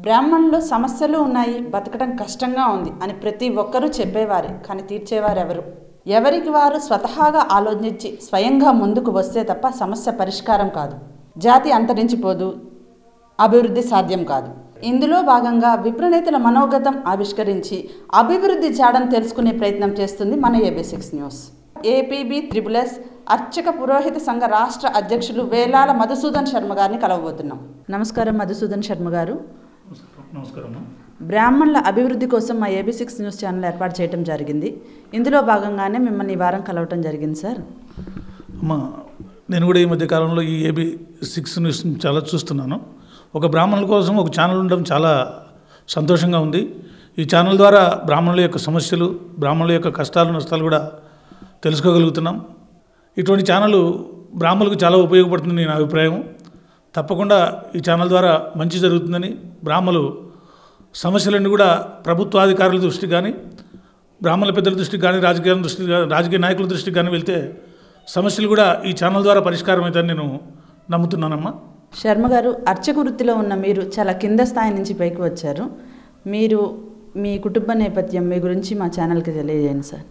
బ్రాహ్మణులు సమస్యలు ఉన్నాయి బతకడం కష్టంగా ఉంది అని ప్రతి ఒక్కరూ చెప్పేవారే కానీ తీర్చేవారు ఎవరు ఎవరికి వారు స్వతహాగా ఆలోచించి స్వయంగా ముందుకు వస్తే తప్ప సమస్య పరిష్కారం కాదు జాతి అంతరించిపోదు అభివృద్ధి సాధ్యం కాదు ఇందులో భాగంగా విప్రనేతల మనోగతం ఆవిష్కరించి అభివృద్ధి జాడను తెలుసుకునే ప్రయత్నం చేస్తుంది మన AB six news APB triple S అర్చక పురోహిత సంఘ రాష్ట్ర అధ్యక్షులు వేలాల మధుసూదన్ శర్మ గారిని కలవబోతున్నాం నమస్కారం మధుసూదన్ శర్మ గారు నమస్కారం బ్రాహ్మణుల అభివృద్ధి కోసం మా ఏబీ సిక్స్ న్యూస్ ఛానల్ ఏర్పాటు చేయడం జరిగింది ఇందులో భాగంగానే మిమ్మల్ని ఈ వారం కలవటం జరిగింది సార్ అమ్మ నేను కూడా ఈ మధ్య కాలంలో ఈ ఏబీ సిక్స్ న్యూస్ చాలా చూస్తున్నాను ఒక బ్రాహ్మణుల కోసం ఒక ఛానల్ ఉండడం చాలా సంతోషంగా ఉంది ఈ ఛానల్ ద్వారా బ్రాహ్మణుల యొక్క సమస్యలు బ్రాహ్మణుల యొక్క కష్టాలు నష్టాలు కూడా తెలుసుకోగలుగుతున్నాం ఇటువంటి ఛానల్ బ్రాహ్మణులకు చాలా ఉపయోగపడుతుంది నా అభిప్రాయం తప్పకుండా ఈ ఛానల్ ద్వారా మంచి జరుగుతుందని బ్రాహ్మణులు సమస్యలన్నీ కూడా ప్రభుత్వాధికారుల దృష్టికి కానీ బ్రాహ్మణుల పెద్దల దృష్టికి కానీ రాజకీయ దృష్టికి కానీ రాజకీయ నాయకుల దృష్టికి కానీ వెళ్తే సమస్యలు కూడా ఈ ఛానల్ ద్వారా పరిష్కారం అవుతాయని నేను నమ్ముతున్నానమ్మా శర్మ గారు అర్చక వృత్తిలో ఉన్న మీరు చాలా కింద స్థాయి నుంచి పైకి వచ్చారు మీరు మీ కుటుంబ నేపథ్యం మీ గురించి మా ఛానల్కి తెలియజేయండి సార్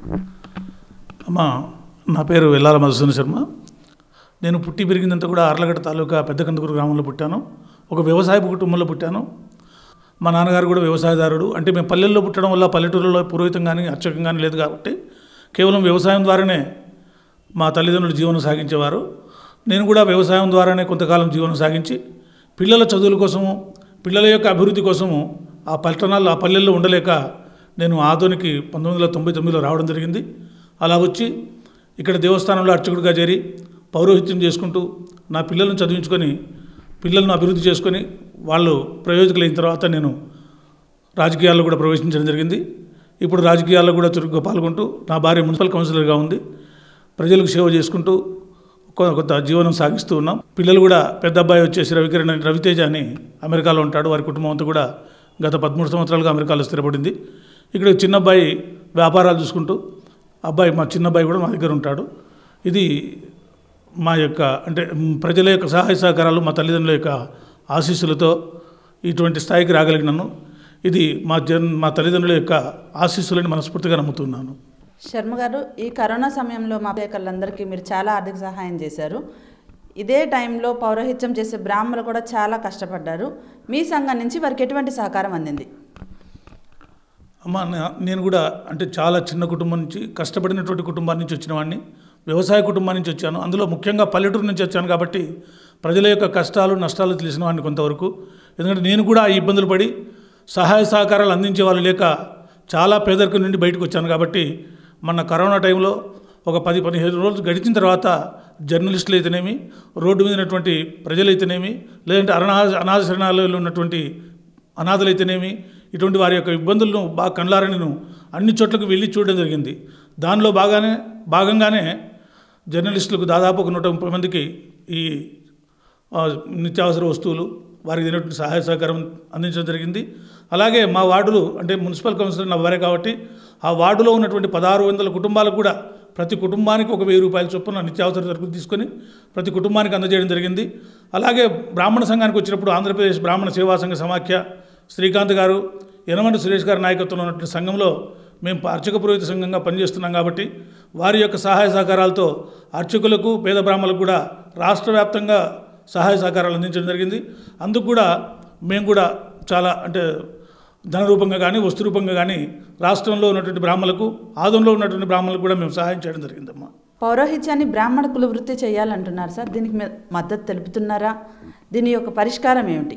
అమ్మా నా పేరు వెల్లాల మధుసూదన శర్మ నేను పుట్టి పెరిగిందంతా కూడా అర్లగడ్డ తాలూకా పెద్దకందుకూరు గ్రామంలో పుట్టాను ఒక వ్యవసాయపు కుటుంబంలో పుట్టాను మా నాన్నగారు కూడా వ్యవసాయదారుడు అంటే మేము పల్లెల్లో పుట్టడం వల్ల పల్లెటూరులో పురోహితం కానీ అర్చకం కానీ లేదు కాబట్టి కేవలం వ్యవసాయం ద్వారానే మా తల్లిదండ్రులు జీవనం సాగించేవారు నేను కూడా వ్యవసాయం ద్వారానే కొంతకాలం జీవనం సాగించి పిల్లల చదువుల కోసము పిల్లల యొక్క అభివృద్ధి కోసము ఆ పట్టణాల్లో ఆ పల్లెల్లో ఉండలేక నేను ఆదోనికి పంతొమ్మిది వందల తొంభై తొమ్మిదిలో రావడం జరిగింది అలా వచ్చి ఇక్కడ దేవస్థానంలో అర్చకుడిగా చేరి పౌరోహిత్యం చేసుకుంటూ నా పిల్లలను చదివించుకొని పిల్లలను అభివృద్ధి చేసుకొని వాళ్ళు ప్రయోజకులైన తర్వాత నేను రాజకీయాల్లో కూడా ప్రవేశించడం జరిగింది ఇప్పుడు రాజకీయాల్లో కూడా చురుగ్గా పాల్గొంటూ నా భార్య మున్సిపల్ కౌన్సిలర్గా ఉంది ప్రజలకు సేవ చేసుకుంటూ కొ- కొంత జీవనం సాగిస్తూ ఉన్నాం పిల్లలు కూడా పెద్ద అబ్బాయి వచ్చేసి రవికిరణ్ అని రవితేజ అని అమెరికాలో ఉంటాడు వారి కుటుంబం అంతా కూడా గత పదమూడు సంవత్సరాలుగా అమెరికాలో స్థిరపడింది ఇక్కడ చిన్న అబ్బాయి వ్యాపారాలు చూసుకుంటూ అబ్బాయి మా చిన్న అబ్బాయి కూడా మా దగ్గర ఉంటాడు ఇది మా యొక్క అంటే మ్, ప్రజల యొక్క సహాయ సహకారాలు మా తల్లిదండ్రుల యొక్క ఆశీస్సులతో ఇటువంటి స్థాయికి రాగలిగినాను ఇది మా జన్ మా తల్లిదండ్రుల యొక్క ఆశీస్సులని మనస్ఫూర్తిగా నమ్ముతున్నాను శర్మ గారు ఈ కరోనా సమయంలో మా పేకర్లందరికీ మీరు చాలా ఆర్థిక సహాయం చేశారు ఇదే టైంలో పౌరోహిత్యం చేసే బ్రాహ్మణులు కూడా చాలా కష్టపడ్డారు మీ సంఘం నుంచి వారికి ఎటువంటి సహకారం అందింది అమ్మ నా- నేను కూడా అంటే చాలా చిన్న కుటుంబం నుంచి కష్టపడినటువంటి కుటుంబం నుంచి వచ్చిన వాడిని వ్యవసాయ కుటుంబం నుంచి వచ్చాను అందులో ముఖ్యంగా పల్లెటూరు నుంచి వచ్చాను కాబట్టి ప్రజల యొక్క కష్టాలు నష్టాలు తెలిసిన వాడిని కొంతవరకు ఎందుకంటే నేను కూడా ఈ ఇబ్బందులు పడి సహాయ సహకారాలు అందించే వాళ్ళు లేక చాలా పేదరికం నుండి బయటకు వచ్చాను కాబట్టి మొన్న కరోనా టైంలో ఒక పది పదిహేను రోజులు గడిచిన తర్వాత జర్నలిస్టులు అయితేనేమి రోడ్డు మీద ఉన్నటువంటి ప్రజలైతేనేమి లేదంటే అనాథ అనాథ శరణాలయంలో ఉన్నటువంటి అనాథలైతేనేమి ఇటువంటి వారి యొక్క ఇబ్బందులను బాగా కళ్ళారా నేను అన్ని చోట్లకు వెళ్ళి చూడడం జరిగింది దానిలో బాగానే భాగంగానే జర్నలిస్టులకు దాదాపు ఒక నూట ముప్పై మందికి ఈ ఆ, నిత్యావసర వస్తువులు వారికి తినటువంటి సహాయ సహకారం అందించడం జరిగింది అలాగే మా వార్డులు అంటే మున్సిపల్ కౌన్సిలర్ నా వారే కాబట్టి ఆ వార్డులో ఉన్నటువంటి పదహారు వందల కుటుంబాలకు కూడా ప్రతి కుటుంబానికి ఒక వెయ్యి రూపాయల చొప్పున నిత్యావసర సరుకులు తీసుకొని ప్రతి కుటుంబానికి అందజేయడం జరిగింది అలాగే బ్రాహ్మణ సంఘానికి వచ్చినప్పుడు ఆంధ్రప్రదేశ్ బ్రాహ్మణ సేవా సంఘ సమాఖ్య శ్రీకాంత్ గారు యనమంటి సురేష్ గారి నాయకత్వంలో ఉన్నటువంటి సంఘంలో మేము అర్చక పురోహిత సంఘంగా పనిచేస్తున్నాం కాబట్టి వారి యొక్క సహాయ సహకారాలతో అర్చకులకు పేద బ్రాహ్మణులకు కూడా రాష్ట్ర వ్యాప్తంగా సహాయ సహకారాలు అందించడం జరిగింది అందుకు కూడా మేము కూడా చాలా అంటే ధన రూపంగా కానీ వస్తు రూపంగా కానీ రాష్ట్రంలో ఉన్నటువంటి బ్రాహ్మణులకు ఆదంలో ఉన్నటువంటి బ్రాహ్మణులకు కూడా మేము సహాయం చేయడం జరిగిందమ్మా పౌరోహిత్యాన్ని బ్రాహ్మణ కుల వృత్తి చేయాలంటున్నారు సార్ దీనికి మీ- మద్దతు తెలుపుతున్నారా దీని యొక్క పరిష్కారం ఏమిటి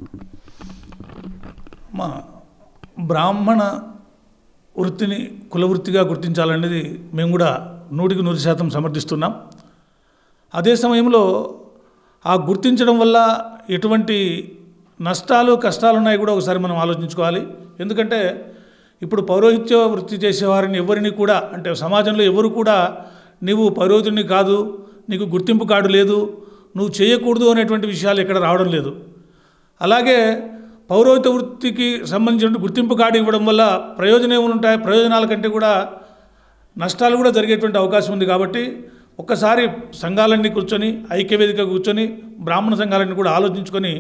మా బ్రాహ్మణ వృత్తిని కులవృత్తిగా గుర్తించాలనేది మేము కూడా నూటికి నూరు శాతం సమర్థిస్తున్నాం అదే సమయంలో ఆ గుర్తించడం వల్ల ఎటువంటి నష్టాలు కష్టాలు ఉన్నాయి కూడా ఒకసారి మనం ఆలోచించుకోవాలి ఎందుకంటే ఇప్పుడు పౌరోహిత్య వృత్తి చేసేవారిని ఎవరిని కూడా అంటే సమాజంలో ఎవరు కూడా నీవు పౌరోహితుడిని కాదు నీకు గుర్తింపు కార్డు లేదు నువ్వు చేయకూడదు అనేటువంటి విషయాలు ఎక్కడ రావడం లేదు అలాగే పౌరోహిత వృత్తికి సంబంధించిన గుర్తింపు కార్డు ఇవ్వడం వల్ల ప్రయోజనం ఉంటాయి ప్రయోజనాల కంటే కూడా నష్టాలు కూడా జరిగేటువంటి అవకాశం ఉంది కాబట్టి ఒక్కసారి సంఘాలన్నీ కూర్చొని ఐక్యవేదిక కూర్చొని బ్రాహ్మణ సంఘాలన్నీ కూడా ఆలోచించుకొని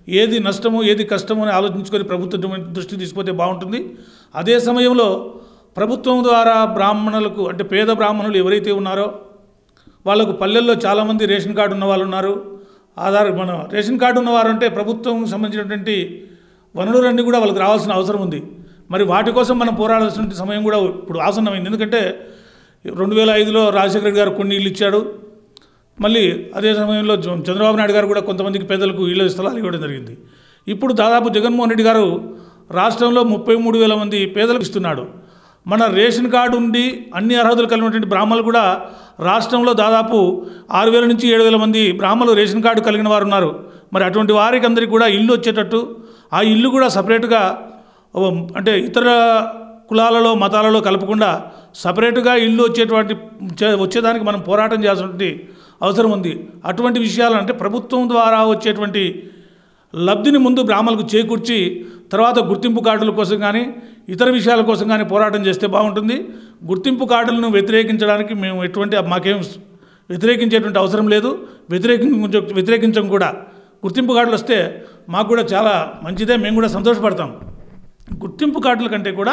ఏది నష్టమో ఏది కష్టమో అని ఆలోచించుకొని ప్రభుత్వం దృష్టికి తీసుకుపోతే బాగుంటుంది అదే సమయంలో ప్రభుత్వం ద్వారా బ్రాహ్మణులకు అంటే పేద బ్రాహ్మణులు ఎవరైతే ఉన్నారో వాళ్ళకు పల్లెల్లో చాలామంది రేషన్ కార్డు ఉన్న వాళ్ళు ఉన్నారు ఆధార్ మన రేషన్ కార్డు ఉన్నవారు అంటే ప్రభుత్వం సంబంధించినటువంటి వనరులన్నీ కూడా వాళ్ళకి రావాల్సిన అవసరం ఉంది మరి వాటి కోసం మనం పోరాడాల్సిన సమయం కూడా ఇప్పుడు ఆసన్నమైంది ఎందుకంటే రెండు వేల ఐదులో రాజశేఖర రెడ్డి గారు కొన్ని ఇల్లు ఇచ్చాడు మళ్ళీ అదే సమయంలో జ- చంద్రబాబు నాయుడు గారు కూడా కొంతమందికి పేదలకు ఇళ్ళ స్థలాలు ఇవ్వడం జరిగింది ఇప్పుడు దాదాపు జగన్మోహన్ రెడ్డి గారు రాష్ట్రంలో ముప్పై మూడు వేల మంది పేదలకు ఇస్తున్నాడు మన రేషన్ కార్డు ఉండి అన్ని అర్హతలు కలిగినటువంటి బ్రాహ్మణులు కూడా రాష్ట్రంలో దాదాపు ఆరు వేల నుంచి ఏడు వేల మంది బ్రాహ్మణులు రేషన్ కార్డు కలిగిన వారు ఉన్నారు మరి అటువంటి వారికి అందరికీ కూడా ఇల్లు వచ్చేటట్టు ఆ ఇల్లు కూడా సపరేట్గా ఓ, అంటే ఇతర కులాలలో మతాలలో కలపకుండా సపరేట్గా ఇల్లు వచ్చేటువంటి చే- వచ్చేదానికి మనం పోరాటం చేయాల్సినటువంటి అవసరం ఉంది అటువంటి విషయాలు అంటే ప్రభుత్వం ద్వారా వచ్చేటువంటి లబ్ధిని ముందు బ్రాహ్మణులకు చేకూర్చి తర్వాత గుర్తింపు కార్డుల కోసం కానీ ఇతర విషయాల కోసం కానీ పోరాటం చేస్తే బాగుంటుంది గుర్తింపు కార్డులను వ్యతిరేకించడానికి మేము ఎటువంటి మాకేం వ్యతిరేకించేటువంటి అవసరం లేదు వ్యతిరేకించ వ్యతిరేకించం కూడా గుర్తింపు కార్డులు వస్తే మాకు కూడా చాలా మంచిదే మేము కూడా సంతోషపడతాం గుర్తింపు కార్డుల కంటే కూడా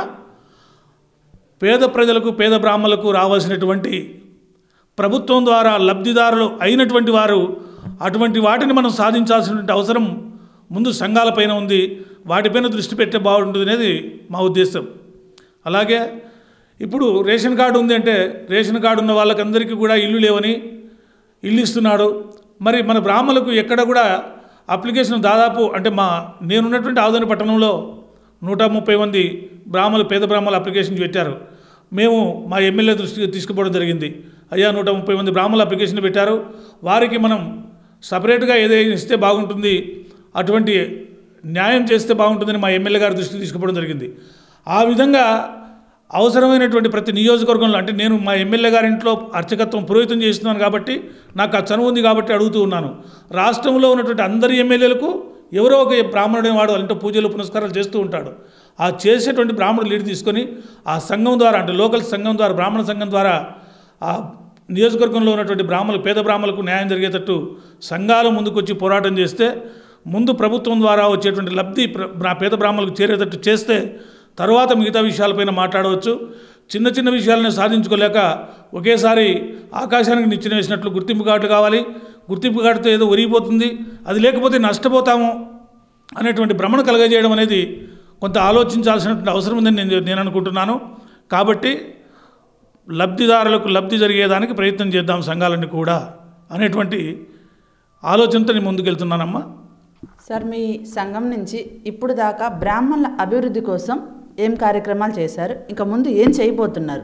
పేద ప్రజలకు పేద బ్రాహ్మణులకు రావాల్సినటువంటి ప్రభుత్వం ద్వారా లబ్ధిదారులు అయినటువంటి వారు అటువంటి వాటిని మనం సాధించాల్సినటువంటి అవసరం ముందు సంఘాలపైన ఉంది వాటిపైన దృష్టి పెట్టే బాగుంటుంది అనేది మా ఉద్దేశం అలాగే ఇప్పుడు రేషన్ కార్డు ఉంది అంటే రేషన్ కార్డు ఉన్న వాళ్ళకందరికీ కూడా ఇల్లు లేవని ఇల్లు ఇస్తున్నాడు మరి మన బ్రాహ్మణులకు ఎక్కడ కూడా అప్లికేషన్ దాదాపు అంటే మా నేనున్నటువంటి ఆదోని పట్టణంలో నూట ముప్పై మంది బ్రాహ్మణులు పేద బ్రాహ్మణులు అప్లికేషన్ పెట్టారు మేము మా ఎమ్మెల్యే దృష్టికి తీసుకుపోవడం జరిగింది అయ్యా నూట ముప్పై మంది బ్రాహ్మణులు అప్లికేషన్ పెట్టారు వారికి మనం సపరేట్గా ఏదైనా ఇస్తే బాగుంటుంది అటువంటి న్యాయం చేస్తే బాగుంటుందని మా ఎమ్మెల్యే గారి దృష్టికి తీసుకుపోవడం జరిగింది ఆ విధంగా అవసరమైనటువంటి ప్రతి నియోజకవర్గంలో అంటే నేను మా ఎమ్మెల్యే గారి ఇంట్లో అర్చకత్వం పురోహితం చేస్తున్నాను కాబట్టి నాకు ఆ చనువు ఉంది కాబట్టి అడుగుతూ ఉన్నాను రాష్ట్రంలో ఉన్నటువంటి అందరి ఎమ్మెల్యేలకు ఎవరో ఒక బ్రాహ్మణుడు వాడు వాళ్ళ ఇంట్లో పూజలు పునస్కారాలు చేస్తూ ఉంటాడు ఆ చేసేటువంటి బ్రాహ్మణుడు లీడ్ తీసుకొని ఆ సంఘం ద్వారా అంటే లోకల్ సంఘం ద్వారా బ్రాహ్మణ సంఘం ద్వారా ఆ నియోజకవర్గంలో ఉన్నటువంటి బ్రాహ్మణులు పేద బ్రాహ్మణులకు న్యాయం జరిగేటట్టు సంఘాలు ముందుకొచ్చి పోరాటం చేస్తే ముందు ప్రభుత్వం ద్వారా వచ్చేటువంటి లబ్ధి ప్ర- బ్రా- పేద బ్రాహ్మణులకు చేరేటట్టు చేస్తే తర్వాత మిగతా విషయాలపైన మాట్లాడవచ్చు చిన్న చిన్న విషయాలను సాధించుకోలేక ఒకేసారి ఆకాశానికి నిచ్చెన వేసినట్లు గుర్తింపు కార్డు కావాలి గుర్తింపు కార్డుతో ఏదో ఒరిగిపోతుంది అది లేకపోతే నష్టపోతాము అనేటువంటి భ్రమణ కలగజేయడం అనేది కొంత ఆలోచించాల్సినటువంటి అవసరం ఉందని నేను నేను అనుకుంటున్నాను కాబట్టి లబ్ధిదారులకు లబ్ధి జరిగేదానికి ప్రయత్నం చేద్దాం సంఘాలన్నీ కూడా అనేటువంటి ఆలోచనతో నేను ముందుకెళ్తున్నానమ్మా సార్ మీ సంఘం నుంచి ఇప్పుడు దాకా బ్రాహ్మణుల అభివృద్ధి కోసం ఏం కార్యక్రమాలు చేశారు ఇంకా ముందు ఏం చేయబోతున్నారు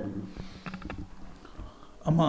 అమ్మ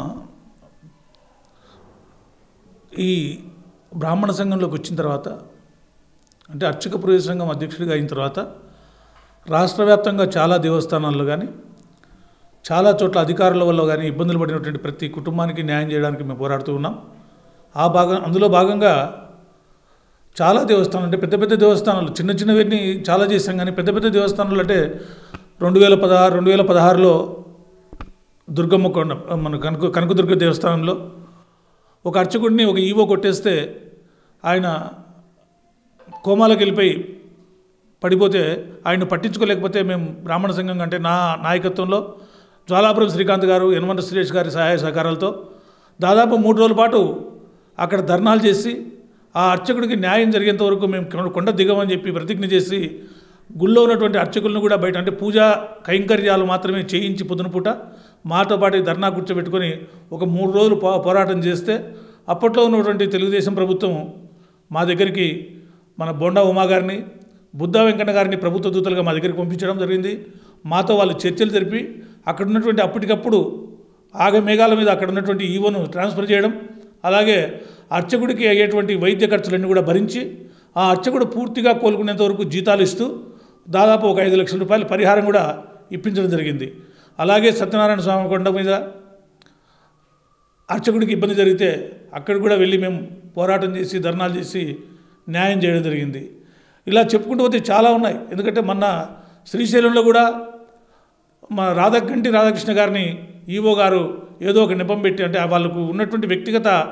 ఈ బ్రాహ్మణ సంఘంలోకి వచ్చిన తర్వాత అంటే అర్చక పురోహిత సంఘం అధ్యక్షుడిగా అయిన తర్వాత రాష్ట్ర వ్యాప్తంగా చాలా దేవస్థానాల్లో కానీ చాలా చోట్ల అధికారుల వల్ల కానీ ఇబ్బందులు పడినటువంటి ప్రతి కుటుంబానికి న్యాయం చేయడానికి మేము పోరాడుతూ ఉన్నాం ఆ భాగం అందులో భాగంగా చాలా దేవస్థానాలు అంటే పెద్ద పెద్ద దేవస్థానాలు చిన్న చిన్నవన్నీ చాలా చేశాం కానీ పెద్ద పెద్ద దేవస్థానాలు అంటే రెండు వేల పదహారు రెండు వేల పదహారులో దుర్గమ్మ కొండ మన కనక కనకదుర్గ దేవస్థానంలో ఒక అర్చకుడిని ఒక ఈవో కొట్టేస్తే ఆయన కోమాలకు వెళ్ళిపోయి పడిపోతే ఆయన పట్టించుకోలేకపోతే మేము బ్రాహ్మణ సంఘం అంటే నా నాయకత్వంలో జ్వాలాపురం శ్రీకాంత్ గారు యనమంత సురేష్ గారి సహాయ సహకారాలతో దాదాపు మూడు రోజుల పాటు అక్కడ ధర్నాలు చేసి ఆ అర్చకుడికి న్యాయం జరిగేంత వరకు మేము కొండ- కొండ దిగమని చెప్పి ప్రతిజ్ఞ చేసి గుళ్ళో ఉన్నటువంటి అర్చకులను కూడా బయట అంటే పూజా కైంకర్యాలు మాత్రమే చేయించి పొద్దునపూట మాతో పాటు ఈ ధర్నా కూర్చోబెట్టుకొని ఒక మూడు రోజులు పో పోరాటం చేస్తే అప్పట్లో ఉన్నటువంటి తెలుగుదేశం ప్రభుత్వం మా దగ్గరికి మన బొండా ఉమా గారిని బుద్ధా వెంకన్న గారిని ప్రభుత్వ దూతలుగా మా దగ్గరికి పంపించడం జరిగింది మాతో వాళ్ళు చర్చలు జరిపి అక్కడ ఉన్నటువంటి అప్పటికప్పుడు ఆగ మేఘాల మీద అక్కడ ఉన్నటువంటి ఈవోను ట్రాన్స్ఫర్ చేయడం అలాగే అర్చకుడికి అయ్యేటువంటి వైద్య ఖర్చులన్నీ కూడా భరించి ఆ అర్చకుడు పూర్తిగా కోలుకునేంత వరకు జీతాలు ఇస్తూ దాదాపు ఒక ఐదు లక్షల రూపాయల పరిహారం కూడా ఇప్పించడం జరిగింది అలాగే సత్యనారాయణ స్వామి కొండ మీద అర్చకుడికి ఇబ్బంది జరిగితే అక్కడ కూడా వెళ్ళి మేము పోరాటం చేసి ధర్నాలు చేసి న్యాయం చేయడం జరిగింది ఇలా చెప్పుకుంటూ పోతే చాలా ఉన్నాయి ఎందుకంటే మొన్న శ్రీశైలంలో కూడా మా రాధాగంటి రాధాకృష్ణ గారిని ఈవో గారు ఏదో ఒక నెపం పెట్టి అంటే వాళ్ళకు ఉన్నటువంటి వ్యక్తిగత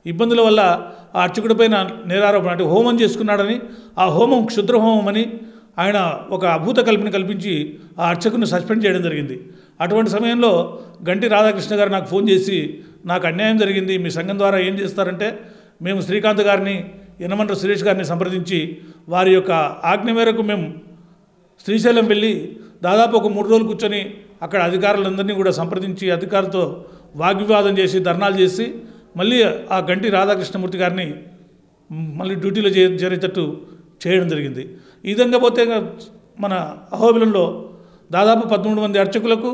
ఇబ్బందుల వల్ల ఆ అర్చకుడి పైన నేరారోపణ అంటే హోమం చేసుకున్నాడని ఆ హోమం క్షుద్ర హోమం అని ఆయన ఒక అభూత కల్పన కల్పించి ఆ అర్చకుని సస్పెండ్ చేయడం జరిగింది అటువంటి సమయంలో గంటి రాధాకృష్ణ గారు నాకు ఫోన్ చేసి నాకు అన్యాయం జరిగింది మీ సంఘం ద్వారా ఏం చేస్తారంటే మేము శ్రీకాంత్ గారిని యనమండ్ర సురేష్ గారిని సంప్రదించి వారి యొక్క ఆజ్ఞ మేరకు మేము శ్రీశైలం వెళ్ళి దాదాపు ఒక మూడు రోజులు కూర్చొని అక్కడ అధికారులందరినీ కూడా సంప్రదించి అధికారులతో వాగ్వివాదం చేసి ధర్నాలు చేసి మళ్ళీ ఆ గంటి రాధాకృష్ణమూర్తి గారిని మళ్ళీ డ్యూటీలో చే చేరేటట్టు చేయడం జరిగింది ఈ విధంగా పోతే మన అహోబిలంలో దాదాపు పదమూడు మంది అర్చకులకు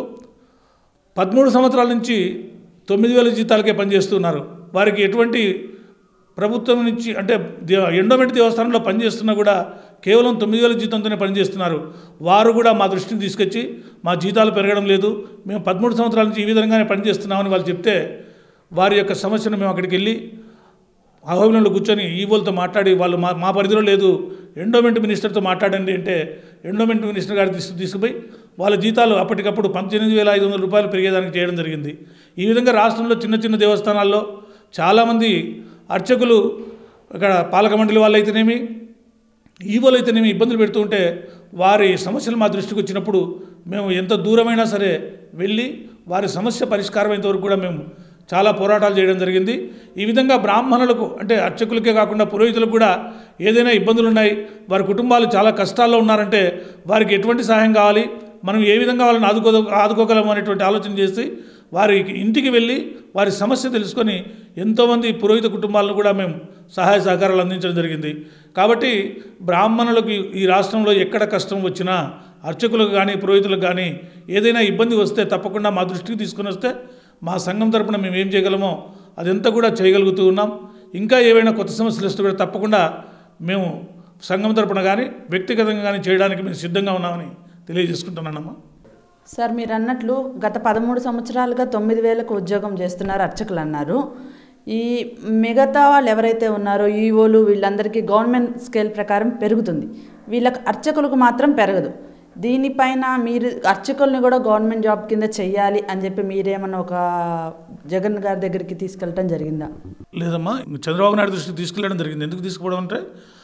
పదమూడు సంవత్సరాల నుంచి తొమ్మిది వేల జీతాలకే పనిచేస్తున్నారు వారికి ఎటువంటి ప్రభుత్వం నుంచి అంటే దే- ఎండోమెంట్ దేవస్థానంలో పనిచేస్తున్నా కూడా కేవలం తొమ్మిది వేల జీతంతోనే పనిచేస్తున్నారు వారు కూడా మా దృష్టికి తీసుకొచ్చి మా జీతాలు పెరగడం లేదు మేము పదమూడు సంవత్సరాల నుంచి ఈ విధంగానే పనిచేస్తున్నామని వాళ్ళు చెప్తే వారి యొక్క సమస్యను మేము అక్కడికి వెళ్ళి అహోబిలంలో కూర్చొని ఈవోలతో మాట్లాడి వాళ్ళు మా మా పరిధిలో లేదు ఎండోమెంట్ మినిస్టర్తో మాట్లాడండి అంటే ఎండోమెంట్ మినిస్టర్ గారి తీసుకు తీసుకుపోయి వాళ్ళ జీతాలు అప్పటికప్పుడు పద్దెనిమిది వేల ఐదు వందల రూపాయలు పెరిగేదానికి చేయడం జరిగింది ఈ విధంగా రాష్ట్రంలో చిన్న చిన్న దేవస్థానాల్లో చాలామంది అర్చకులు ఇక్కడ పాలక మండలి వాళ్ళైతేనేమి ఈవోలు అయితేనేమి ఇబ్బందులు పెడుతూ ఉంటే వారి సమస్యలు మా దృష్టికి వచ్చినప్పుడు మేము ఎంత దూరమైనా సరే వెళ్ళి వారి సమస్య పరిష్కారం అయ్యేంత వరకు కూడా మేము చాలా పోరాటాలు చేయడం జరిగింది ఈ విధంగా బ్రాహ్మణులకు అంటే అర్చకులకే కాకుండా పురోహితులకు కూడా ఏదైనా ఇబ్బందులు ఉన్నాయి వారి కుటుంబాలు చాలా కష్టాల్లో ఉన్నారంటే వారికి ఎటువంటి సహాయం కావాలి మనం ఏ విధంగా వాళ్ళని ఆదుకో ఆదుకోగలం అనేటువంటి ఆలోచన చేసి వారి ఇంటికి వెళ్ళి వారి సమస్య తెలుసుకొని ఎంతోమంది పురోహిత కుటుంబాలను కూడా మేము సహాయ సహకారాలు అందించడం జరిగింది కాబట్టి బ్రాహ్మణులకు ఈ- ఈ రాష్ట్రంలో ఎక్కడ కష్టం వచ్చినా అర్చకులకు కానీ పురోహితులకు కానీ ఏదైనా ఇబ్బంది వస్తే తప్పకుండా మా దృష్టికి తీసుకుని వస్తే మా సంఘం తరపున మేము ఏం చేయగలమో అదంతా కూడా చేయగలుగుతూ ఉన్నాం ఇంకా ఏవైనా కొత్త సమస్యలు వస్తే కూడా తప్పకుండా మేము సంఘం తరపున కానీ వ్యక్తిగతంగా కానీ చేయడానికి మేము సిద్ధంగా ఉన్నామని తెలియజేసుకుంటున్నానమ్మా సార్ మీరు అన్నట్లు గత పదమూడు సంవత్సరాలుగా తొమ్మిది వేలకు ఉద్యోగం చేస్తున్నారు అర్చకులు అన్నారు ఈ మిగతా వాళ్ళు ఎవరైతే ఉన్నారో ఈఓలు వీళ్ళందరికీ గవర్నమెంట్ స్కేల్ ప్రకారం పెరుగుతుంది వీళ్ళకి అర్చకులకు మాత్రం పెరగదు దీనిపైన మీరు అర్చకుల్ని కూడా గవర్నమెంట్ జాబ్ కింద చెయ్యాలి అని చెప్పి మీరేమన్నా ఒక జగన్ గారి దగ్గరికి తీసుకెళ్ళటం జరిగిందా లేదమ్మా చంద్రబాబు నాయుడు దృష్టికి తీసుకెళ్ళడం జరిగింది ఎందుకు తీసుకుపోవడం అంటే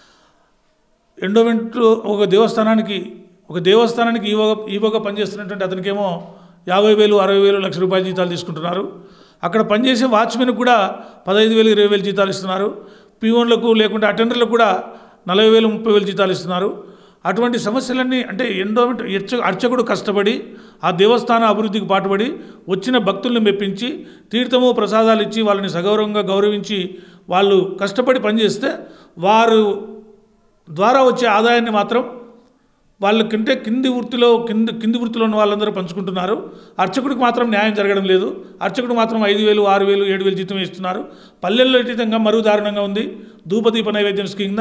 ఎండోమెంట్ ఒక దేవస్థానానికి ఒక దేవస్థానానికి ఈవోగా ఈవోగా పనిచేస్తున్నటువంటి అతనికేమో యాభై వేలు అరవై వేలు లక్ష రూపాయల జీతాలు తీసుకుంటున్నారు అక్కడ పనిచేసే వాచ్మెన్కి కూడా పదహైదు వేలు ఇరవై వేలు జీతాలు ఇస్తున్నారు పీఓన్లకు లేకుంటే అటెండర్లకు కూడా నలభై వేలు ముప్పై వేలు జీతాలు ఇస్తున్నారు అటువంటి సమస్యలన్నీ అంటే ఎండోమెంట్ అర్చ అర్చకుడు కష్టపడి ఆ దేవస్థాన అభివృద్ధికి పాటుపడి వచ్చిన భక్తుల్ని మెప్పించి తీర్థము ప్రసాదాలు ఇచ్చి వాళ్ళని సగౌరవంగా గౌరవించి వాళ్ళు కష్టపడి పనిచేస్తే వారు ద్వారా వచ్చే ఆదాయాన్ని మాత్రం వాళ్ళకంటే కింది వృత్తిలో కింది కింది వృత్తిలో ఉన్న వాళ్ళందరూ పంచుకుంటున్నారు అర్చకుడికి మాత్రం న్యాయం జరగడం లేదు అర్చకుడు మాత్రం ఐదు వేలు ఆరు వేలు ఏడు వేలు జీతం ఇస్తున్నారు పల్లెల్లో ఇటీతంగా మరుగు దారుణంగా ఉంది ధూపదీప నైవేద్యం కింద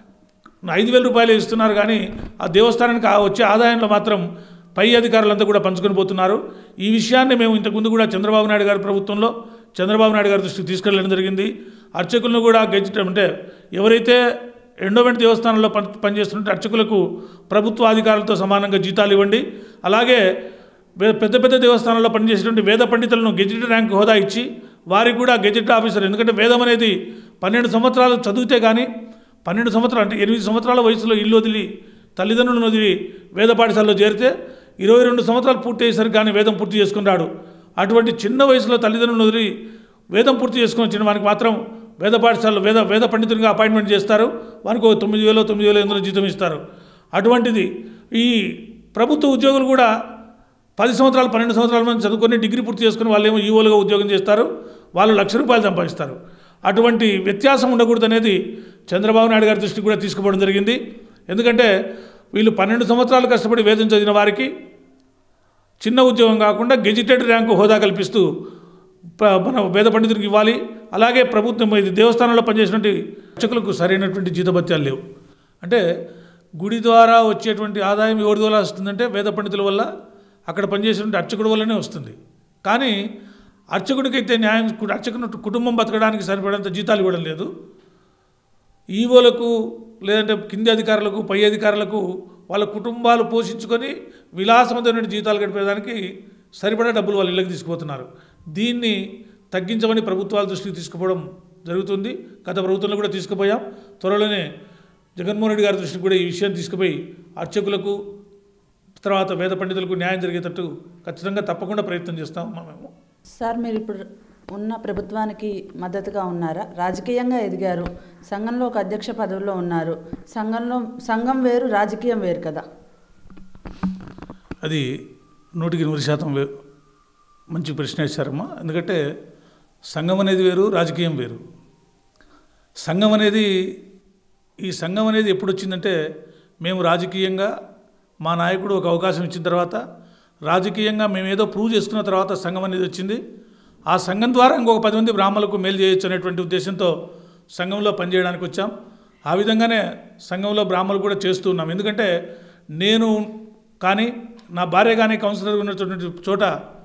ఐదు వేల రూపాయలు ఇస్తున్నారు కానీ ఆ దేవస్థానానికి ఆ వచ్చే ఆదాయంలో మాత్రం పై అధికారులంతా కూడా పంచుకొని పోతున్నారు ఈ విషయాన్ని మేము ఇంతకుముందు కూడా చంద్రబాబు నాయుడు గారి ప్రభుత్వంలో చంద్రబాబు నాయుడు గారి దృష్టికి తీసుకెళ్ళడం జరిగింది అర్చకులను కూడా గెజిట్ అంటే ఎవరైతే ఎండోమెంట్ దేవస్థానంలో పని పనిచేస్తున్న అర్చకులకు ప్రభుత్వ అధికారులతో సమానంగా జీతాలు ఇవ్వండి అలాగే వే- పెద్ద పెద్ద దేవస్థానాల్లో పనిచేసేటువంటి వేద పండితులను గెజిట్ ర్యాంక్ హోదా ఇచ్చి వారికి కూడా గెజిట్ ఆఫీసర్ ఎందుకంటే వేదం అనేది పన్నెండు సంవత్సరాలు చదివితే కానీ పన్నెండు సంవత్సరాలు అంటే ఎనిమిది సంవత్సరాల వయసులో ఇల్లు వదిలి తల్లిదండ్రులను వదిలి వేద పాఠశాలలో చేరితే ఇరవై రెండు సంవత్సరాలు పూర్తి అయ్యేసరికి కానీ వేదం పూర్తి చేసుకున్నాడు అటువంటి చిన్న వయసులో తల్లిదండ్రులను వదిలి వేదం పూర్తి చేసుకుని వచ్చిన వానికి మాత్రం వేద పాఠశాలలో వేద వేద పండితునిగా అపాయింట్మెంట్ చేస్తారు వానికి ఒక తొమ్మిది వేలు తొమ్మిది వేలు ఎందులో జీతం ఇస్తారు అటువంటిది ఈ ప్రభుత్వ ఉద్యోగులు కూడా పది సంవత్సరాలు పన్నెండు సంవత్సరాల మంది చదువుకొని డిగ్రీ పూర్తి చేసుకుని వాళ్ళు ఏమో ఈవోలుగా ఉద్యోగం చేస్తారు వాళ్ళు లక్ష రూపాయలు సంపాదిస్తారు అటువంటి వ్యత్యాసం ఉండకూడదు అనేది చంద్రబాబు నాయుడు గారి దృష్టికి కూడా తీసుకుపోవడం జరిగింది ఎందుకంటే వీళ్ళు పన్నెండు సంవత్సరాలు కష్టపడి వేదం చదివిన వారికి చిన్న ఉద్యోగం కాకుండా గెజిటెడ్ ర్యాంకు హోదా కల్పిస్తూ ప- మన వేద పండితుడికి ఇవ్వాలి అలాగే ప్రభుత్వం ఇది దేవస్థానంలో పనిచేసినటువంటి అర్చకులకు సరైనటువంటి జీతభత్యాలు లేవు అంటే గుడి ద్వారా వచ్చేటువంటి ఆదాయం ఎవరి ద్వారా వస్తుందంటే వేద పండితుల వల్ల అక్కడ పనిచేసినటువంటి అర్చకుడి వల్లనే వస్తుంది కానీ అర్చకుడికైతే న్యాయం అర్చకుని కుటుంబం బతకడానికి సరిపడేంత జీతాలు ఇవ్వడం లేదు ఈవోలకు లేదంటే కింది అధికారులకు పై అధికారులకు వాళ్ళ కుటుంబాలు పోషించుకొని విలాసవంతమైన జీతాలు గడిపేదానికి సరిపడా డబ్బులు వాళ్ళ ఇళ్ళకి తీసుకుపోతున్నారు దీన్ని తగ్గించమని ప్రభుత్వాల దృష్టికి తీసుకుపోవడం జరుగుతుంది గత ప్రభుత్వంలో కూడా తీసుకుపోయాం త్వరలోనే జగన్మోహన్ రెడ్డి గారి దృష్టికి కూడా ఈ విషయాన్ని తీసుకుపోయి అర్చకులకు తర్వాత వేద పండితులకు న్యాయం జరిగేటట్టు ఖచ్చితంగా తప్పకుండా ప్రయత్నం చేస్తాం మేము సార్ మీరు ఇప్పుడు ఉన్న ప్రభుత్వానికి మద్దతుగా ఉన్నారా రాజకీయంగా ఎదిగారు సంఘంలో ఒక అధ్యక్ష పదవిలో ఉన్నారు సంఘంలో సంఘం వేరు రాజకీయం వేరు కదా అది నూటికి నూరు శాతం వే- మంచి ప్రశ్న వేశారమ్మా ఎందుకంటే సంఘం అనేది వేరు రాజకీయం వేరు సంఘం అనేది ఈ సంఘం అనేది ఎప్పుడు వచ్చిందంటే మేము రాజకీయంగా మా నాయకుడు ఒక అవకాశం ఇచ్చిన తర్వాత రాజకీయంగా మేము ఏదో ప్రూవ్ చేసుకున్న తర్వాత సంఘం అనేది వచ్చింది ఆ సంఘం ద్వారా ఇంకొక పది మంది బ్రాహ్మణులకు మేలు చేయొచ్చు అనేటువంటి ఉద్దేశంతో సంఘంలో పనిచేయడానికి వచ్చాం ఆ విధంగానే సంఘంలో బ్రాహ్మణులు కూడా చేస్తూ ఉన్నాం ఎందుకంటే నేను కానీ నా భార్య కానీ కౌన్సిలర్ ఉన్నటువంటి చోట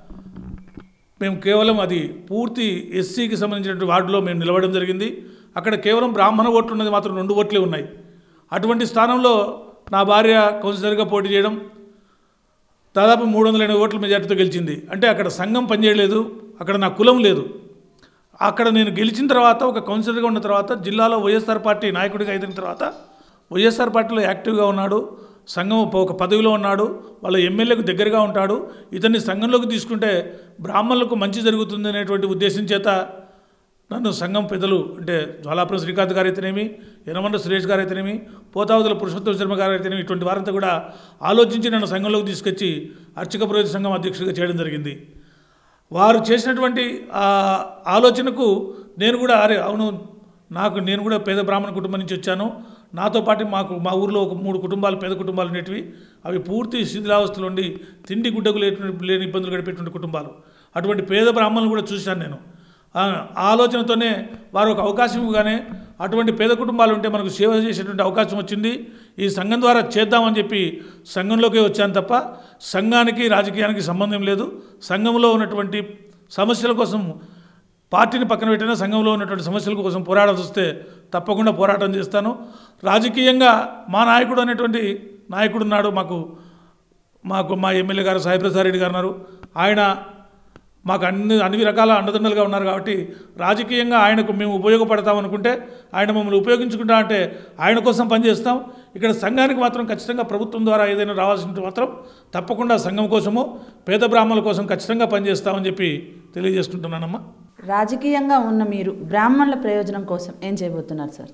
మేము కేవలం అది పూర్తి ఎస్సీకి సంబంధించినటువంటి వార్డులో మేము నిలవడం జరిగింది అక్కడ కేవలం బ్రాహ్మణ ఓట్లు ఉన్నది మాత్రం రెండు ఓట్లే ఉన్నాయి అటువంటి స్థానంలో నా భార్య కౌన్సిలర్గా పోటీ చేయడం దాదాపు మూడు వందల ఎనభై ఓట్ల మెజార్టీతో గెలిచింది అంటే అక్కడ సంఘం పనిచేయలేదు అక్కడ నా కులం లేదు అక్కడ నేను గెలిచిన తర్వాత ఒక కౌన్సిలర్గా ఉన్న తర్వాత జిల్లాలో వైఎస్ఆర్ పార్టీ నాయకుడిగా అయిన తర్వాత వైఎస్ఆర్ పార్టీలో యాక్టివ్గా ఉన్నాడు సంఘం ఒక పదవిలో ఉన్నాడు వాళ్ళ ఎమ్మెల్యేకు దగ్గరగా ఉంటాడు ఇతన్ని సంఘంలోకి తీసుకుంటే బ్రాహ్మణులకు మంచి జరుగుతుంది అనేటువంటి ఉద్దేశం చేత నన్ను సంఘం పెద్దలు అంటే జ్వాలాపురం శ్రీకాంత్ గారు అయితేనేమి యనమండ సురేష్ గారు అయితేనేమి పోతావతుల పురుషోత్తమ శర్మ గారు అయితేనేమి ఇటువంటి వారంతా కూడా ఆలోచించి నన్ను సంఘంలోకి తీసుకొచ్చి అర్చక పురోహిత సంఘం అధ్యక్షుడిగా చేయడం జరిగింది వారు చేసినటువంటి ఆ ఆలోచనకు నేను కూడా అరే అవును నాకు నేను కూడా పేద బ్రాహ్మణ కుటుంబం నుంచి వచ్చాను నాతో పాటు మాకు మా ఊర్లో ఒక మూడు కుటుంబాలు పేద కుటుంబాలు ఉండేటివి అవి పూర్తి శిథిలావస్థలో ఉండి తిండి గుడ్డకు లేని లేని ఇబ్బందులు గడిపేటువంటి కుటుంబాలు అటువంటి పేద బ్రాహ్మణులు కూడా చూశాను నేను ఆ ఆలోచనతోనే వారు ఒక అవకాశం ఇవ్వగానే అటువంటి పేద కుటుంబాలు ఉంటే మనకు సేవ చేసేటువంటి అవకాశం వచ్చింది ఈ సంఘం ద్వారా చేద్దామని చెప్పి సంఘంలోకే వచ్చాను తప్ప సంఘానికి రాజకీయానికి సంబంధం లేదు సంఘంలో ఉన్నటువంటి సమస్యల కోసం పార్టీని పక్కన పెట్టినా సంఘంలో ఉన్నటువంటి సమస్యల కోసం పోరాడాల్సి వస్తే తప్పకుండా పోరాటం చేస్తాను రాజకీయంగా మా నాయకుడు అనేటువంటి నాయకుడు ఉన్నాడు మాకు మాకు మా ఎమ్మెల్యే గారు సాయిప్రసాద్ రెడ్డి గారు ఉన్నారు ఆయన మాకు అన్ని అన్ని రకాల అండదండలుగా ఉన్నారు కాబట్టి రాజకీయంగా ఆయనకు మేము ఉపయోగపడతాం అనుకుంటే ఆయన మమ్మల్ని ఉపయోగించుకుంటా అంటే ఆయన కోసం పనిచేస్తాం ఇక్కడ సంఘానికి మాత్రం ఖచ్చితంగా ప్రభుత్వం ద్వారా ఏదైనా రావాల్సిన మాత్రం తప్పకుండా సంఘం కోసము పేద బ్రాహ్మణుల కోసం ఖచ్చితంగా పనిచేస్తామని చెప్పి తెలియజేసుకుంటున్నానమ్మా రాజకీయంగా ఉన్న మీరు బ్రాహ్మణుల ప్రయోజనం కోసం ఏం చేయబోతున్నారు సార్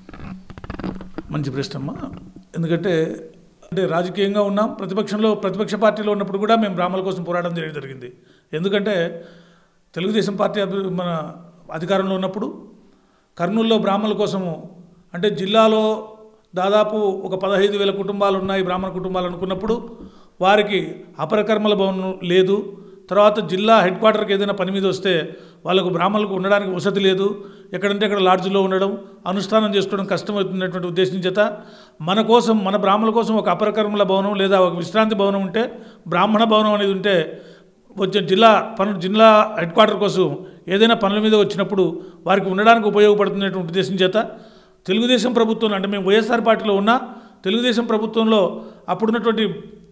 మంచి ప్రశ్న అమ్మా ఎందుకంటే అంటే రాజకీయంగా ఉన్నాం ప్రతిపక్షంలో ప్రతిపక్ష పార్టీలో ఉన్నప్పుడు కూడా మేము బ్రాహ్మణుల కోసం పోరాటం చేయడం జరిగింది ఎందుకంటే తెలుగుదేశం పార్టీ అభి- మన అధికారంలో ఉన్నప్పుడు కర్నూలులో బ్రాహ్మణుల కోసము అంటే జిల్లాలో దాదాపు ఒక పదహైదు వేల కుటుంబాలు ఉన్నాయి బ్రాహ్మణ కుటుంబాలు అనుకున్నప్పుడు వారికి అపరకర్మల భవనం లేదు తర్వాత జిల్లా హెడ్ క్వార్టర్కి ఏదైనా పని మీద వస్తే వాళ్ళకు బ్రాహ్మణులకు ఉండడానికి వసతి లేదు ఎక్కడంటే అక్కడ లాడ్జ్లో ఉండడం అనుష్ఠానం చేసుకోవడం కష్టమవుతున్నటువంటి ఉద్దేశం చేత మన కోసం మన బ్రాహ్మణుల కోసం ఒక అపరకర్మల భవనం లేదా ఒక విశ్రాంతి భవనం ఉంటే బ్రాహ్మణ భవనం అనేది ఉంటే వచ్చే జిల్లా పనులు జిల్లా హెడ్ క్వార్టర్ కోసం ఏదైనా పనుల మీద వచ్చినప్పుడు వారికి ఉండడానికి ఉపయోగపడుతున్నటువంటి ఉద్దేశం చేత తెలుగుదేశం ప్రభుత్వం అంటే మేము వైఎస్ఆర్ పార్టీలో ఉన్నా తెలుగుదేశం ప్రభుత్వంలో అప్పుడున్నటువంటి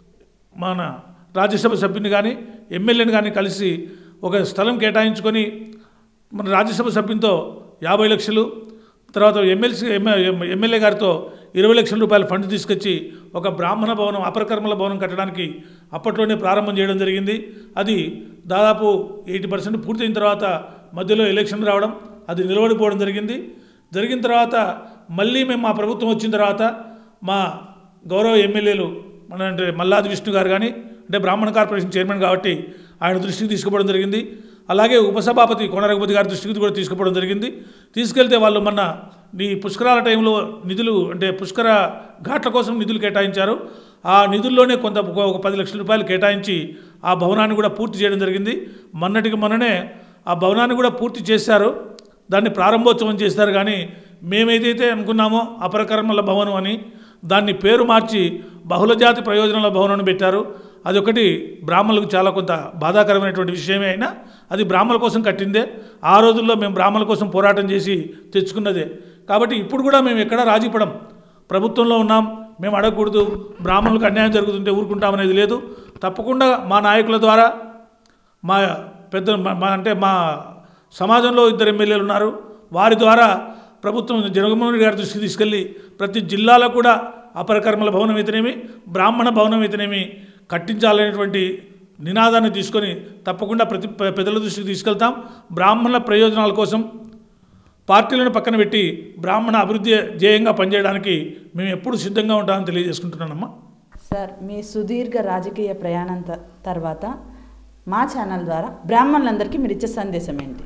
మన రాజ్యసభ సభ్యుని కానీ ఎమ్మెల్యేని కానీ కలిసి ఒక స్థలం కేటాయించుకొని మన రాజ్యసభ సభ్యునితో యాభై లక్షలు తర్వాత ఎమ్మెల్సీ ఎమ్మెల్యే గారితో ఇరవై లక్షల రూపాయల ఫండ్ తీసుకొచ్చి ఒక బ్రాహ్మణ భవనం అపరకర్మల భవనం కట్టడానికి అప్పట్లోనే ప్రారంభం చేయడం జరిగింది అది దాదాపు ఎయిటీ పర్సెంట్ పూర్తయిన తర్వాత మధ్యలో ఎలక్షన్ రావడం అది నిలబడిపోవడం జరిగింది జరిగిన తర్వాత మళ్ళీ మేము మా ప్రభుత్వం వచ్చిన తర్వాత మా గౌరవ ఎమ్మెల్యేలు మన అంటే మల్లాది విష్ణు గారు కానీ అంటే బ్రాహ్మణ కార్పొరేషన్ చైర్మన్ కాబట్టి ఆయన దృష్టికి తీసుకుపోవడం జరిగింది అలాగే ఉపసభాపతి కోన రఘుపతి గారి దృష్టికి కూడా తీసుకుపోవడం జరిగింది తీసుకెళ్తే వాళ్ళు మొన్న ఈ పుష్కరాల టైంలో నిధులు అంటే పుష్కర ఘాట్ల కోసం నిధులు కేటాయించారు ఆ నిధుల్లోనే కొంత ఒక- ఒక పది లక్షల రూపాయలు కేటాయించి ఆ భవనాన్ని కూడా పూర్తి చేయడం జరిగింది మొన్నటికి మొన్ననే ఆ భవనాన్ని కూడా పూర్తి చేశారు దాన్ని ప్రారంభోత్సవం చేస్తారు కానీ మేమేదైతే అనుకున్నామో అపరకర్మల భవనం అని దాన్ని పేరు మార్చి బహుళజాతి ప్రయోజనాల భవనం అని పెట్టారు అదొకటి బ్రాహ్మణులకు చాలా కొంత బాధాకరమైనటువంటి విషయమే అయినా అది బ్రాహ్మణుల కోసం కట్టిందే ఆ రోజుల్లో మేము బ్రాహ్మణుల కోసం పోరాటం చేసి తెచ్చుకున్నదే కాబట్టి ఇప్పుడు కూడా మేము ఎక్కడా రాజీపడం ప్రభుత్వంలో ఉన్నాం మేము అడగకూడదు బ్రాహ్మణులకు అన్యాయం జరుగుతుంటే ఊరుకుంటామనేది లేదు తప్పకుండా మా నాయకుల ద్వారా మా పెద్ద మా- మా అంటే మా సమాజంలో ఇద్దరు ఎమ్మెల్యేలు ఉన్నారు వారి ద్వారా ప్రభుత్వం జగన్మోహన్ రెడ్డి గారి దృష్టికి తీసుకెళ్ళి ప్రతి జిల్లాలో కూడా అపరకర్మల భవనం అయితేనేమి బ్రాహ్మణ భవనం అయితేనేమి కట్టించాలనేటువంటి నినాదాన్ని తీసుకొని తప్పకుండా ప్రతి పె- పెద్దల దృష్టికి తీసుకెళ్తాం బ్రాహ్మణుల ప్రయోజనాల కోసం పార్టీలను పక్కన పెట్టి బ్రాహ్మణ అభివృద్ధి ధ్యేయంగా పనిచేయడానికి మేము ఎప్పుడు సిద్ధంగా ఉంటామని తెలియజేసుకుంటున్నానమ్మా సార్ మీ సుదీర్ఘ రాజకీయ ప్రయాణం త- తర్వాత మా ఛానల్ ద్వారా బ్రాహ్మణులందరికీ మీరు ఇచ్చే సందేశం ఏంటి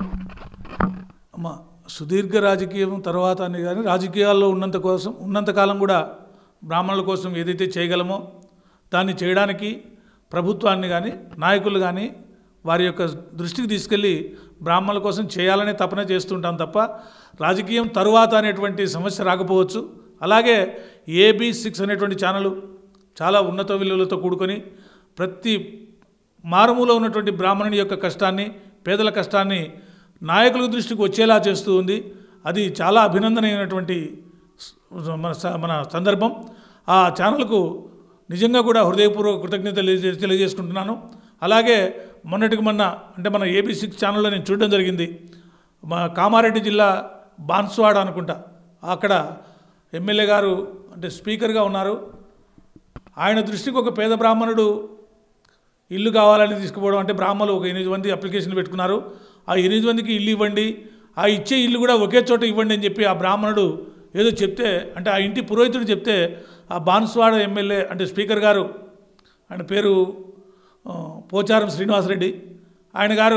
అమ్మ సుదీర్ఘ రాజకీయం తర్వాత అని కానీ రాజకీయాల్లో ఉన్నంత కోసం ఉన్నంతకాలం కూడా బ్రాహ్మణుల కోసం ఏదైతే చేయగలమో దాన్ని చేయడానికి ప్రభుత్వాన్ని కానీ నాయకులు కానీ వారి యొక్క దృష్టికి తీసుకెళ్ళి బ్రాహ్మణుల కోసం చేయాలనే తపన చేస్తుంటాం తప్ప రాజకీయం తరువాత అనేటువంటి సమస్య రాకపోవచ్చు అలాగే ఏబీ సిక్స్ అనేటువంటి ఛానల్ చాలా ఉన్నత విలువలతో కూడుకొని ప్రతి మారుమూల ఉన్నటువంటి బ్రాహ్మణుని యొక్క కష్టాన్ని పేదల కష్టాన్ని నాయకుల దృష్టికి వచ్చేలా చేస్తూ ఉంది అది చాలా అభినందనీయమైనటువంటి స- మన స- మన సందర్భం ఆ ఛానల్కు నిజంగా కూడా హృదయపూర్వక కృతజ్ఞత తెలియజే- తెలియజేసుకుంటున్నాను అలాగే మొన్నటికి మొన్న అంటే మన ఏబీ సిక్స్ ఛానల్లో నేను చూడడం జరిగింది మా కామారెడ్డి జిల్లా బాన్స్వాడ అనుకుంటా అక్కడ ఎమ్మెల్యే గారు అంటే స్పీకర్గా ఉన్నారు ఆయన దృష్టికి ఒక పేద బ్రాహ్మణుడు ఇల్లు కావాలని తీసుకుపోవడం అంటే బ్రాహ్మణులు ఒక ఎనిమిది మంది అప్లికేషన్లు పెట్టుకున్నారు ఆ ఎనిమిది మందికి ఇల్లు ఇవ్వండి ఆ ఇచ్చే ఇల్లు కూడా ఒకే చోట ఇవ్వండి అని చెప్పి ఆ బ్రాహ్మణుడు ఏదో చెప్తే అంటే ఆ ఇంటి పురోహితుడు చెప్తే ఆ బాన్స్వాడ ఎమ్మెల్యే అంటే స్పీకర్ గారు ఆయన పేరు ఆ, పోచారం శ్రీనివాసరెడ్డి ఆయన గారు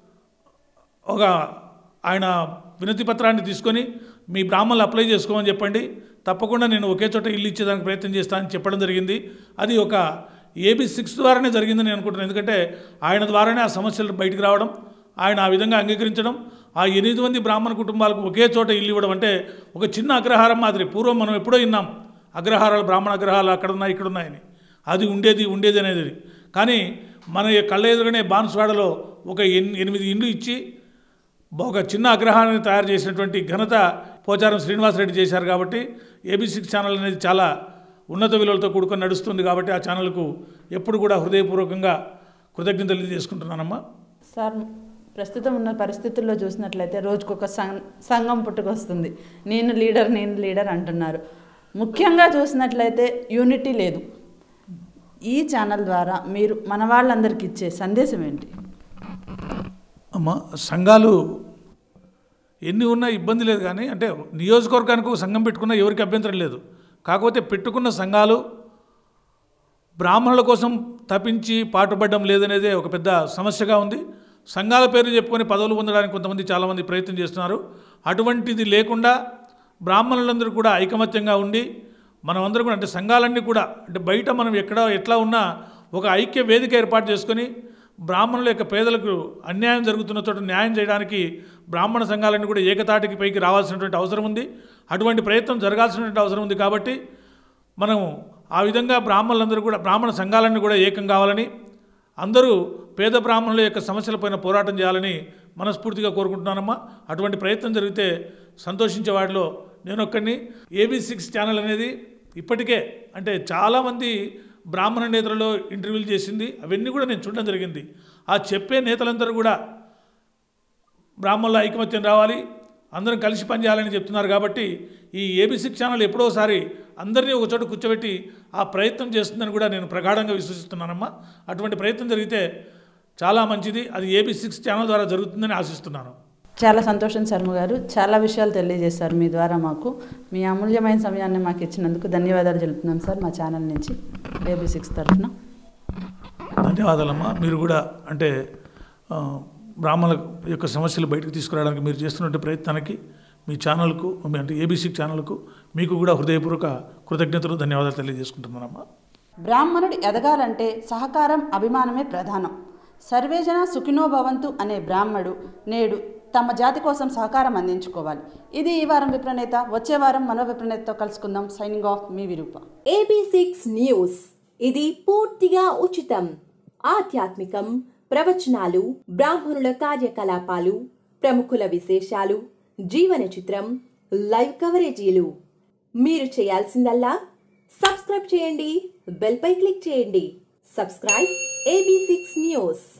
ఒక ఆయన వినతి పత్రాన్ని తీసుకొని మీ బ్రాహ్మణులు అప్లై చేసుకోమని చెప్పండి తప్పకుండా నేను ఒకే చోట ఇల్లు ఇచ్చేదానికి ప్రయత్నం చేస్తానని చెప్పడం జరిగింది అది ఒక ఏబీ సిక్స్ ద్వారానే జరిగిందని నేను అనుకుంటున్నాను ఎందుకంటే ఆయన ద్వారానే ఆ సమస్యలు బయటికి రావడం ఆయన ఆ విధంగా అంగీకరించడం ఆ ఎనిమిది మంది బ్రాహ్మణ కుటుంబాలకు ఒకే చోట ఇల్లు ఇవ్వడం అంటే ఒక చిన్న అగ్రహారం మాదిరి పూర్వం మనం ఎప్పుడో విన్నాం అగ్రహారాలు బ్రాహ్మణ అగ్రహాలు అక్కడ ఉన్నాయి ఇక్కడ ఉన్నాయని అది ఉండేది ఉండేది అనేది కానీ మన ఈ కళ్ళ ఎదురుగానే బాన్స్వాడలో ఒక ఎన్ ఎనిమిది ఇండ్లు ఇచ్చి ఒక చిన్న అగ్రహాన్ని తయారు చేసినటువంటి ఘనత పోచారం శ్రీనివాసరెడ్డి చేశారు కాబట్టి ఏబీ సిక్స్ ఛానల్ అనేది చాలా ఉన్నత విలువలతో కూడుకొని నడుస్తుంది కాబట్టి ఆ ఛానల్కు ఎప్పుడు కూడా హృదయపూర్వకంగా కృతజ్ఞతలు తెలియజేసుకుంటున్నానమ్మా సార్ ప్రస్తుతం ఉన్న పరిస్థితుల్లో చూసినట్లయితే రోజుకొక సం- సంఘం పుట్టుకొస్తుంది నేను లీడర్ నేను లీడర్ అంటున్నారు ముఖ్యంగా చూసినట్లయితే యూనిటీ లేదు ఈ ఛానల్ ద్వారా మీరు మన వాళ్ళందరికీ ఇచ్చే సందేశం ఏంటి అమ్మ సంఘాలు ఎన్ని ఉన్నా ఇబ్బంది లేదు కానీ అంటే నియోజకవర్గానికి ఒక సంఘం పెట్టుకున్నా ఎవరికి అభ్యంతరం లేదు కాకపోతే పెట్టుకున్న సంఘాలు బ్రాహ్మణుల కోసం తప్పించి పాటుపడడం లేదనేదే ఒక పెద్ద సమస్యగా ఉంది సంఘాల పేరు చెప్పుకొని పదవులు పొందడానికి కొంతమంది చాలామంది ప్రయత్నం చేస్తున్నారు అటువంటిది లేకుండా బ్రాహ్మణులందరూ కూడా ఐకమత్యంగా ఉండి మనమందరం కూడా అంటే సంఘాలన్నీ కూడా అంటే బయట మనం ఎక్కడ ఎట్లా ఉన్నా ఒక ఐక్య వేదిక ఏర్పాటు చేసుకొని బ్రాహ్మణుల యొక్క పేదలకు అన్యాయం జరుగుతున్న చోట న్యాయం చేయడానికి బ్రాహ్మణ సంఘాలన్నీ కూడా ఏకతాటికి పైకి రావాల్సినటువంటి అవసరం ఉంది అటువంటి ప్రయత్నం జరగాల్సినటువంటి అవసరం ఉంది కాబట్టి మనం ఆ విధంగా బ్రాహ్మణులందరూ కూడా బ్రాహ్మణ సంఘాలన్నీ కూడా ఏకం కావాలని అందరూ పేద బ్రాహ్మణుల యొక్క సమస్యలపైన పోరాటం చేయాలని మనస్ఫూర్తిగా కోరుకుంటున్నానమ్మా అటువంటి ప్రయత్నం జరిగితే సంతోషించే వాడిలో నేను ఒక్కడిని ఏబీ సిక్స్ ఛానల్ అనేది ఇప్పటికే అంటే చాలామంది బ్రాహ్మణ నేతలలో ఇంటర్వ్యూలు చేసింది అవన్నీ కూడా నేను చూడడం జరిగింది ఆ చెప్పే నేతలందరూ కూడా బ్రాహ్మణుల ఐకమత్యం రావాలి అందరం కలిసి పనిచేయాలని చెప్తున్నారు కాబట్టి ఈ ఏబీసీ ఛానల్ ఎప్పుడోసారి అందరినీ ఒక చోట కూర్చోబెట్టి ఆ ప్రయత్నం చేస్తుందని కూడా నేను ప్రగాఢంగా విశ్వసిస్తున్నానమ్మా అటువంటి ప్రయత్నం జరిగితే చాలా మంచిది అది ఏబీ సిక్స్ ఛానల్ ద్వారా జరుగుతుందని ఆశిస్తున్నాను చాలా సంతోషం శర్మ గారు చాలా విషయాలు తెలియజేశారు మీ ద్వారా మాకు మీ అమూల్యమైన సమయాన్ని మాకు ఇచ్చినందుకు ధన్యవాదాలు తెలుపుతున్నాం సార్ మా ఛానల్ నుంచి ఏబీ సిక్స్ తరఫున ధన్యవాదాలమ్మా మీరు కూడా అంటే ఆ, బ్రాహ్మణుల యొక్క సమస్యలు బయటకు తీసుకురావడానికి మీరు చేస్తున్న ప్రయత్నానికి మీ ఛానల్కు మీ అంటే ఏబీసీ ఛానల్కు మీకు కూడా హృదయపూర్వక కృతజ్ఞతలు ధన్యవాదాలు తెలియజేసుకుంటున్నానమ్మా బ్రాహ్మణుడు ఎదగాలంటే సహకారం అభిమానమే ప్రధానం సర్వేజన సుఖినో భవంతు అనే బ్రాహ్మడు నేడు తమ జాతి కోసం సహకారం అందించుకోవాలి ఇది ఈ వారం విప్రనేత వచ్చే వారం మరో విప్రనేతతో కలుసుకుందాం సైనింగ్ ఆఫ్ మీ విరూప ఏబీ సిక్స్ న్యూస్ ఇది పూర్తిగా ఉచితం ఆధ్యాత్మికం ప్రవచనాలు బ్రాహ్మణుల కార్యకలాపాలు ప్రముఖుల విశేషాలు జీవన చిత్రం లైవ్ కవరేజీలు మీరు చేయాల్సిందల్లా సబ్స్క్రైబ్ చేయండి బెల్ పై క్లిక్ చేయండి సబ్స్క్రైబ్ ఏబీ సిక్స్ న్యూస్